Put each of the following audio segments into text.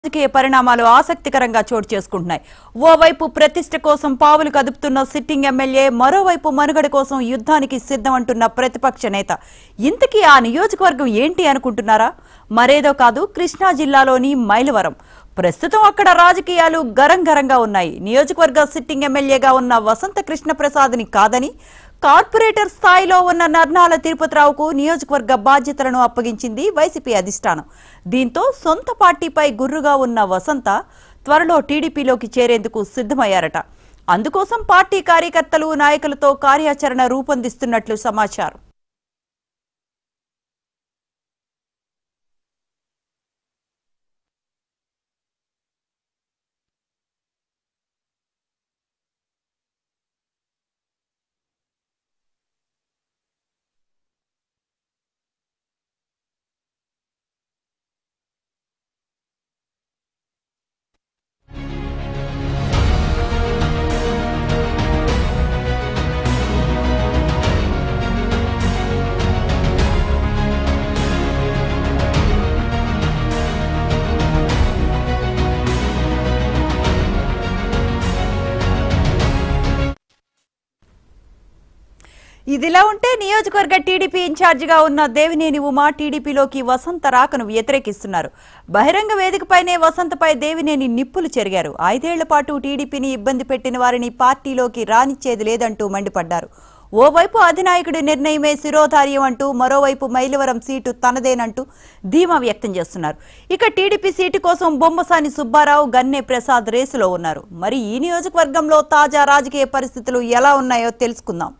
రాజకీయ పరిణామాలు ఆసక్తికరంగా చోటు చేసుకుంటున్నాయి ఓవైపు ప్రతిష్ట కోసం పావులు కదుపుతున్న సిట్టింగ్ ఎమ్మెల్యే మరోవైపు మనుగడ కోసం యుద్ధానికి సిద్ధమంటున్న ప్రతిపక్ష నేత ఇంతకీ ఆ నియోజకవర్గం ఏంటి అనుకుంటున్నారా మరేదో కాదు కృష్ణా జిల్లాలోని మైలవరం ప్రస్తుతం అక్కడ రాజకీయాలు గరంగరంగా ఉన్నాయి నియోజకవర్గ సిట్టింగ్ ఎమ్మెల్యేగా ఉన్న వసంత కృష్ణప్రసాద్ని కాదని కార్పొరేటర్ స్థాయిలో ఉన్న నర్నాల తిరుపతిరావుకు నియోజకవర్గ బాధ్యతలను అప్పగించింది వైసీపీ అధిష్టానం దీంతో సొంత పార్టీపై గుర్రుగా ఉన్న వసంత త్వరలో టీడీపీలోకి చేరేందుకు సిద్ధమయ్యారట అందుకోసం పార్టీ కార్యకర్తలు నాయకులతో కార్యాచరణ రూపొందిస్తున్నట్లు సమాచారం ఇదిలా ఉంటే నియోజకవర్గ టీడీపీ ఇన్ఛార్జిగా ఉన్న దేవినేని ఉమా టీడీపీలోకి వసంత రాకను వ్యతిరేకిస్తున్నారు బహిరంగ వేదికపైనే వసంతపై దేవినేని నిప్పులు చెరిగారు ఐదేళ్ల పాటు టీడీపీని ఇబ్బంది పెట్టిన వారిని పార్టీలోకి రానిచ్చేది లేదంటూ మండిపడ్డారు ఓవైపు అధినాయకుడి నిర్ణయమే శిరోధార్యం అంటూ మరోవైపు మైలవరం సీటు తనదేనంటూ ధీమా వ్యక్తం చేస్తున్నారు ఇక టీడీపీ సీటు కోసం బొమ్మసాని సుబ్బారావు గన్నె ప్రసాద్ రేసులో ఉన్నారు మరి ఈ నియోజకవర్గంలో తాజా రాజకీయ పరిస్థితులు ఎలా ఉన్నాయో తెలుసుకుందాం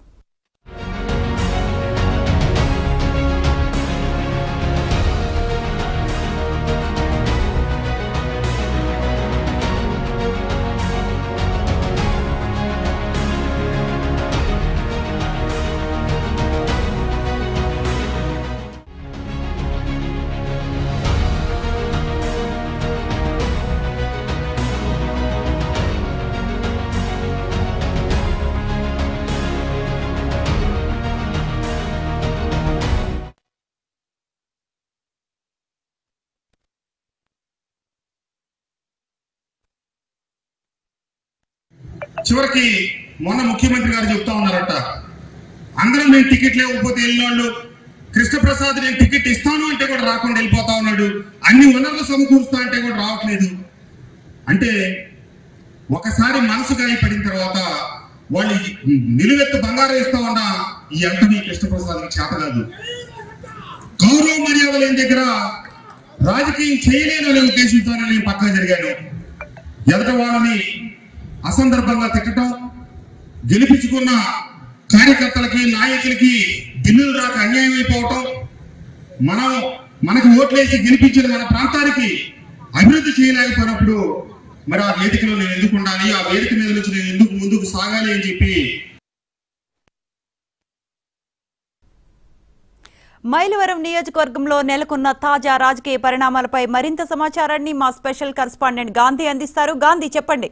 చివరికి మొన్న ముఖ్యమంత్రి గారు చెప్తా ఉన్నారట అందరం నేను టికెట్ లేకపోతే వెళ్ళినోళ్ళు కృష్ణప్రసాద్ నేను టికెట్ ఇస్తాను అంటే కూడా రాకుండా వెళ్ళిపోతా ఉన్నాడు అన్ని వనరులు సమకూరుస్తా అంటే కూడా రావట్లేదు అంటే ఒకసారి మనసు గాయపడిన తర్వాత వాళ్ళు నిలువెత్తు బంగారం ఇస్తా ఉన్న ఈ అంటని కృష్ణప్రసాద్ చేత కాదు గౌరవ మర్యాద లేని దగ్గర రాజకీయం చేయలేను అనే ఉద్దేశంతోనే నేను పక్కన జరిగాను ఎదట వాళ్ళని అసందర్భంగా తిట్టడం గెలిపించుకున్న కార్యకర్తలకి నాయకులకి బిల్లులు రాక అన్యాయం అయిపోవటం మనం మనకు ఓట్లేసి గెలిపించిన మన ప్రాంతానికి అభివృద్ధి చేయలేకపోయినప్పుడు మరి ఆ వేదికలో నేను ఎందుకు ఉండాలి ఆ వేదిక మీద నుంచి నేను ఎందుకు ముందుకు సాగాలి అని చెప్పి మైలవరం నియోజకవర్గంలో నెలకొన్న తాజా రాజకీయ పరిణామాలపై మరింత సమాచారాన్ని మా స్పెషల్ కరెస్పాండెంట్ గాంధీ అందిస్తారు గాంధీ చెప్పండి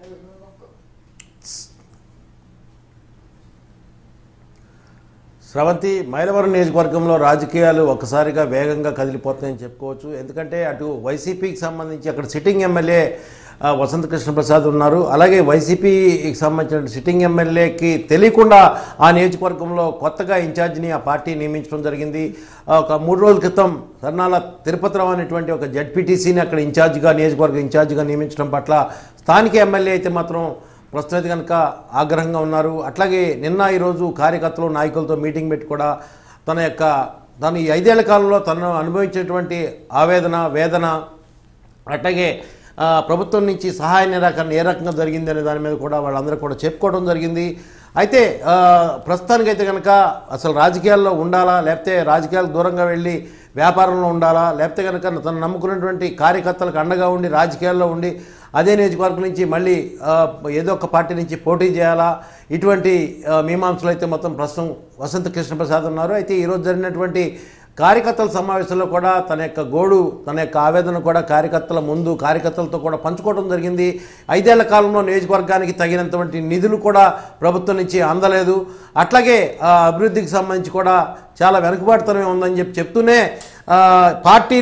స్రవంతి మైలవరం నియోజకవర్గంలో రాజకీయాలు ఒక్కసారిగా వేగంగా కదిలిపోతాయని చెప్పుకోవచ్చు ఎందుకంటే అటు వైసీపీకి సంబంధించి అక్కడ సిట్టింగ్ ఎమ్మెల్యే ఆ, వసంత కృష్ణ ప్రసాద్ ఉన్నారు అలాగే వైసీపీకి సంబంధించిన సిట్టింగ్ ఎమ్మెల్యేకి తెలియకుండా ఆ నియోజకవర్గంలో కొత్తగా ఇన్ఛార్జిని ఆ పార్టీ నియమించడం జరిగింది ఆ, ఒక మూడు రోజుల క్రితం సర్నాల తిరుపతిరావు అనేటువంటి ఒక జడ్పీటీసీని అక్కడ ఇన్ఛార్జిగా నియోజకవర్గ ఇన్ఛార్జిగా నియమించడం పట్ల స్థానిక ఎమ్మెల్యే అయితే మాత్రం ప్రస్తుతం అయితే కనుక ఆగ్రహంగా ఉన్నారు అట్లాగే నిన్న ఈరోజు కార్యకర్తలు నాయకులతో మీటింగ్ పెట్టి కూడా తన యొక్క తను ఈ ఐదేళ్ల కాలంలో తను అనుభవించినటువంటి ఆవేదన వేదన అట్లాగే ఆ, ప్రభుత్వం నుంచి సహాయ నిరాకరణ ఏ రకంగా జరిగింది అనే దాని మీద కూడా వాళ్ళందరూ కూడా చెప్పుకోవడం జరిగింది అయితే ఆ, ప్రస్తుతానికైతే కనుక అసలు రాజకీయాల్లో ఉండాలా లేకపోతే రాజకీయాలకు దూరంగా వెళ్ళి వ్యాపారంలో ఉండాలా లేకపోతే కనుక తను నమ్ముకున్నటువంటి కార్యకర్తలకు అండగా ఉండి రాజకీయాల్లో ఉండి అదే నియోజకవర్గం నుంచి మళ్ళీ ఆ, ఏదో ఒక పార్టీ నుంచి పోటీ చేయాలా ఇటువంటి ఆ, మీమాంసలు అయితే మొత్తం ప్రస్తుతం వసంత కృష్ణప్రసాద్ ఉన్నారు అయితే ఈరోజు జరిగినటువంటి కార్యకర్తల సమావేశంలో కూడా తన యొక్క గోడు తన యొక్క ఆవేదన కూడా కార్యకర్తల ముందు కార్యకర్తలతో కూడా పంచుకోవడం జరిగింది ఐదేళ్ల కాలంలో నియోజకవర్గానికి తగినంతటువంటి నిధులు కూడా ప్రభుత్వం నుంచి అందలేదు అట్లాగే ఆ, అభివృద్ధికి సంబంధించి కూడా చాలా వెనుకబాటుతనమే ఉందని చెప్పి చెప్తూనే ఆ, పార్టీలో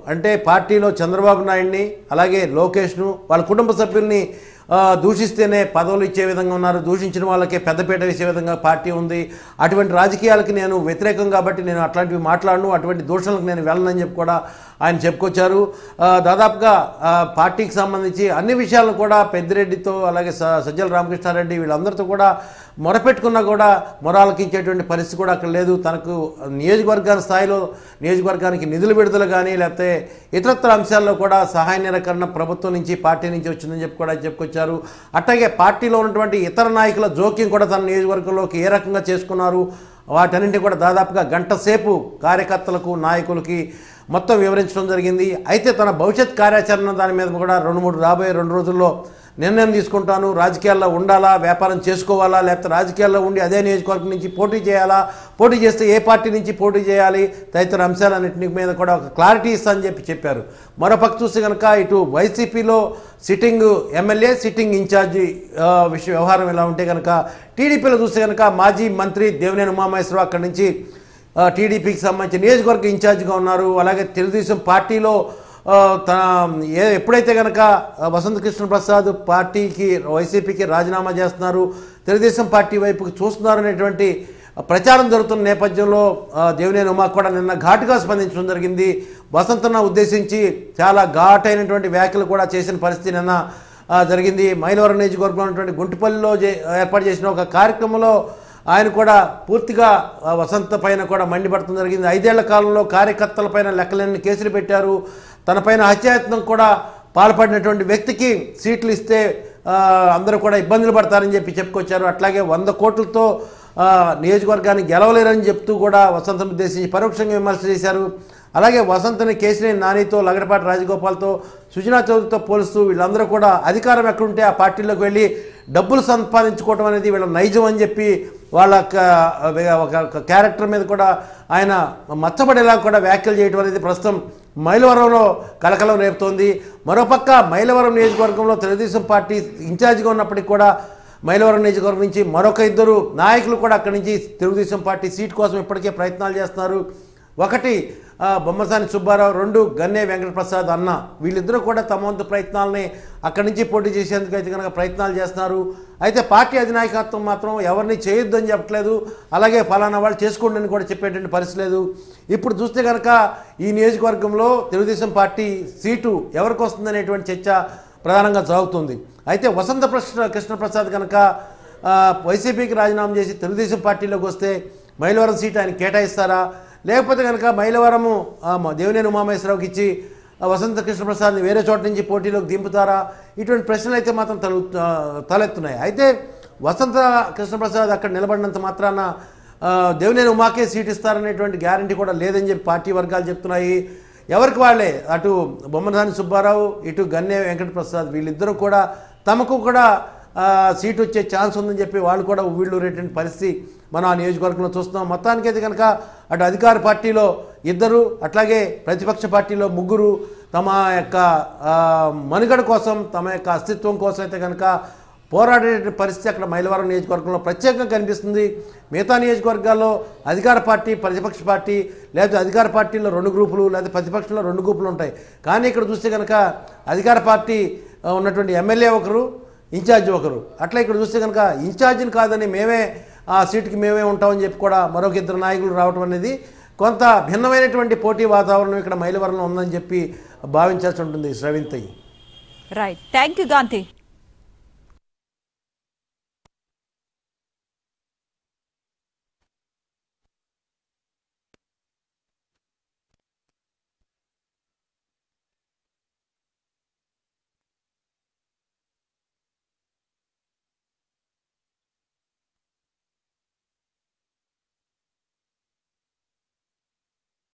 అంటే పార్టీలో చంద్రబాబు నాయుడిని అలాగే లోకేష్ను వాళ్ళ కుటుంబ సభ్యుల్ని ఆ, దూషిస్తేనే పదవులు ఇచ్చే విధంగా ఉన్నారు దూషించిన వాళ్ళకే పెద్దపీట వేసే విధంగా పార్టీ ఉంది అటువంటి రాజకీయాలకి నేను వ్యతిరేకం కాబట్టి నేను అట్లాంటివి మాట్లాడను అటువంటి దూషణలకు నేను వెళ్ళనని చెప్పి కూడా ఆయన చెప్పుకొచ్చారు ఆ, దాదాపుగా ఆ, పార్టీకి సంబంధించి అన్ని విషయాలను కూడా పెద్దిరెడ్డితో అలాగే స- సజ్జల రామకృష్ణారెడ్డి వీళ్ళందరితో కూడా మొరపెట్టుకున్నా కూడా మొరాలకించేటువంటి పరిస్థితి కూడా అక్కడ లేదు తనకు నియోజకవర్గాల స్థాయిలో నియోజకవర్గానికి నిధులు విడుదల కానీ లేకపోతే ఇతరత్ర అంశాల్లో కూడా సహాయ నిరాకరణ ప్రభుత్వం నుంచి పార్టీ నుంచి వచ్చిందని చెప్పి కూడా చెప్పుకొచ్చారు అట్లాగే పార్టీలో ఉన్నటువంటి ఇతర నాయకుల జోక్యం కూడా తన నియోజకవర్గంలోకి ఏ రకంగా చేసుకున్నారు వాటన్నింటి కూడా దాదాపుగా గంట సేపు కార్యకర్తలకు నాయకులకి మొత్తం వివరించడం జరిగింది అయితే తన భవిష్యత్ కార్యాచరణ దాని మీద కూడా రెండు మూడు రాబోయే రెండు రోజుల్లో నిర్ణయం తీసుకుంటాను రాజకీయాల్లో ఉండాలా వ్యాపారం చేసుకోవాలా లేకపోతే రాజకీయాల్లో ఉండి అదే నియోజకవర్గం నుంచి పోటీ చేయాలా పోటీ చేస్తే ఏ పార్టీ నుంచి పోటీ చేయాలి తదితర అంశాలన్నింటి మీద కూడా ఒక క్లారిటీ ఇస్తానని చెప్పి చెప్పారు మరోపక్క చూస్తే కనుక ఇటు వైసీపీలో సిట్టింగ్ ఎమ్మెల్యే సిట్టింగ్ ఇన్ఛార్జి ఆ, విషయ వ్యవహారం ఇలా ఉంటే కనుక టీడీపీలో చూస్తే కనుక మాజీ మంత్రి దేవినేని ఉమామహేశ్వరరావు అక్కడి నుంచి ఆ, టీడీపీకి సంబంధించి నియోజకవర్గ ఇన్ఛార్జిగా ఉన్నారు అలాగే తెలుగుదేశం పార్టీలో ఆ, తన ఏ ఎప్పుడైతే కనుక ఆ, వసంత కృష్ణ ప్రసాద్ పార్టీకి వైసీపీకి రాజీనామా చేస్తున్నారు తెలుగుదేశం పార్టీ వైపుకి చూస్తున్నారు అనేటువంటి ప్రచారం జరుగుతున్న నేపథ్యంలో ఆ, దేవినేని ఉమా కూడా నిన్న ఘాటుగా స్పందించడం జరిగింది వసంతన్న ఉద్దేశించి చాలా ఘాటైనటువంటి వ్యాఖ్యలు కూడా చేసిన పరిస్థితి నిన్న ఆ, జరిగింది మైలవరం నియోజకవర్గంలో ఉన్నటువంటి గుంటుపల్లిలో చే- ఏర్పాటు చేసిన ఒక కార్యక్రమంలో ఆయన కూడా పూర్తిగా ఆ, వసంత పైన కూడా మండిపడటం జరిగింది ఐదేళ్ల కాలంలో కార్యకర్తల పైన లెక్కలన్నీ కేసులు పెట్టారు తన పైన హత్యాయత్నం కూడా పాల్పడినటువంటి వ్యక్తికి సీట్లు ఇస్తే ఆ, అందరూ కూడా ఇబ్బందులు పడతారని చెప్పి చెప్పుకొచ్చారు అట్లాగే వంద కోట్లతో ఆ, నియోజకవర్గాన్ని గెలవలేరని చెప్తూ కూడా వసంతను ఉద్దేశించి పరోక్షంగా విమర్శ చేశారు అలాగే వసంతని కేసినేని నానితో లగడపాటి రాజగోపాల్తో సుజనా చౌదరితో పోలుస్తూ వీళ్ళందరూ కూడా అధికారం ఎక్కడుంటే ఆ పార్టీలోకి వెళ్ళి డబ్బులు సంపాదించుకోవడం అనేది వీళ్ళ నైజం అని చెప్పి వాళ్ళ ఒక- ఒక ఒక క్యారెక్టర్ మీద కూడా ఆయన మచ్చబడేలా కూడా వ్యాఖ్యలు చేయడం అనేది ప్రస్తుతం మైలవరంలో కలకలం రేపుతోంది మరోపక్క మైలవరం నియోజకవర్గంలో తెలుగుదేశం పార్టీ ఇన్ఛార్జిగా ఉన్నప్పటికీ కూడా మైలవరం నియోజకవర్గం నుంచి మరొక ఇద్దరు నాయకులు కూడా అక్కడి నుంచి తెలుగుదేశం పార్టీ సీట్ కోసం ఇప్పటికే ప్రయత్నాలు చేస్తున్నారు ఒకటి ఆ, బొమ్మసాని సుబ్బారావు రెండు గన్నే వెంకటప్రసాద్ అన్న వీళ్ళిద్దరూ కూడా తమ వంతు ప్రయత్నాలని అక్కడి నుంచి పోటీ చేసేందుకు అయితే కనుక ప్రయత్నాలు చేస్తున్నారు అయితే పార్టీ అధినాయకత్వం మాత్రం ఎవరిని చేయొద్దని చెప్పట్లేదు అలాగే ఫలానా వాళ్ళు చేసుకోండి అని కూడా చెప్పేటువంటి పరిస్థితి లేదు ఇప్పుడు చూస్తే కనుక ఈ నియోజకవర్గంలో తెలుగుదేశం పార్టీ సీటు ఎవరికి వస్తుందనేటువంటి చర్చ ప్రధానంగా సాగుతుంది అయితే వసంత కృష్ణ కృష్ణప్రసాద్ కనుక ఆ, వైసీపీకి రాజీనామా చేసి తెలుగుదేశం పార్టీలోకి వస్తే మైలవరం సీట్ ఆయన కేటాయిస్తారా లేకపోతే కనుక మైలవరము ఆ, మ- దేవినేని ఉమామహేశ్వరరావుకి ఇచ్చి ఆ, వసంత కృష్ణప్రసాద్ని వేరే చోట నుంచి పోటీలోకి దింపుతారా ఇటువంటి ప్రశ్నలు అయితే మాత్రం తలు ఆ, తలెత్తున్నాయి అయితే వసంత కృష్ణప్రసాద్ అక్కడ నిలబడినంత మాత్రాన ఆ, దేవినేని ఉమాకే సీట్ ఇస్తారనేటువంటి గ్యారంటీ కూడా లేదని చెప్పి పార్టీ వర్గాలు చెప్తున్నాయి ఎవరికి వాళ్ళే అటు బొమ్మసాని సుబ్బారావు ఇటు గన్నే వెంకటప్రసాద్ వీళ్ళిద్దరూ కూడా తమకు కూడా ఆ, సీట్ వచ్చే ఛాన్స్ ఉందని చెప్పి వాళ్ళు కూడా వీళ్ళు రేటువంటి పరిస్థితి మనం ఆ నియోజకవర్గంలో చూస్తున్నాం మొత్తానికైతే కనుక అటు అధికార పార్టీలో ఇద్దరు అట్లాగే ప్రతిపక్ష పార్టీలో ముగ్గురు తమ యొక్క ఆ, మనుగడ కోసం తమ యొక్క అస్తిత్వం కోసం అయితే కనుక పోరాడే పరిస్థితి అక్కడ మైలవరం నియోజకవర్గంలో ప్రత్యేకంగా కనిపిస్తుంది మిగతా నియోజకవర్గాల్లో అధికార పార్టీ ప్రతిపక్ష పార్టీ లేదా అధికార పార్టీలో రెండు గ్రూపులు లేదా ప్రతిపక్షంలో రెండు గ్రూపులు ఉంటాయి కానీ ఇక్కడ చూస్తే కనుక అధికార పార్టీ ఆ, ఉన్నటువంటి ఎమ్మెల్యే ఒకరు ఇన్ఛార్జ్ ఒకరు అట్లా ఇక్కడ చూస్తే కనుక ఇన్ఛార్జిని కాదని మేమే ఆ సీటుకి మేమే ఉంటామని చెప్పి కూడా మరొక ఇద్దరు నాయకులు రావడం అనేది కొంత భిన్నమైనటువంటి పోటీ వాతావరణం ఇక్కడ మైలవరంలో ఉందని చెప్పి భావించాల్సి ఉంటుంది శ్రవింతయ్యి రైట్ థ్యాంక్ యూ గాంధీ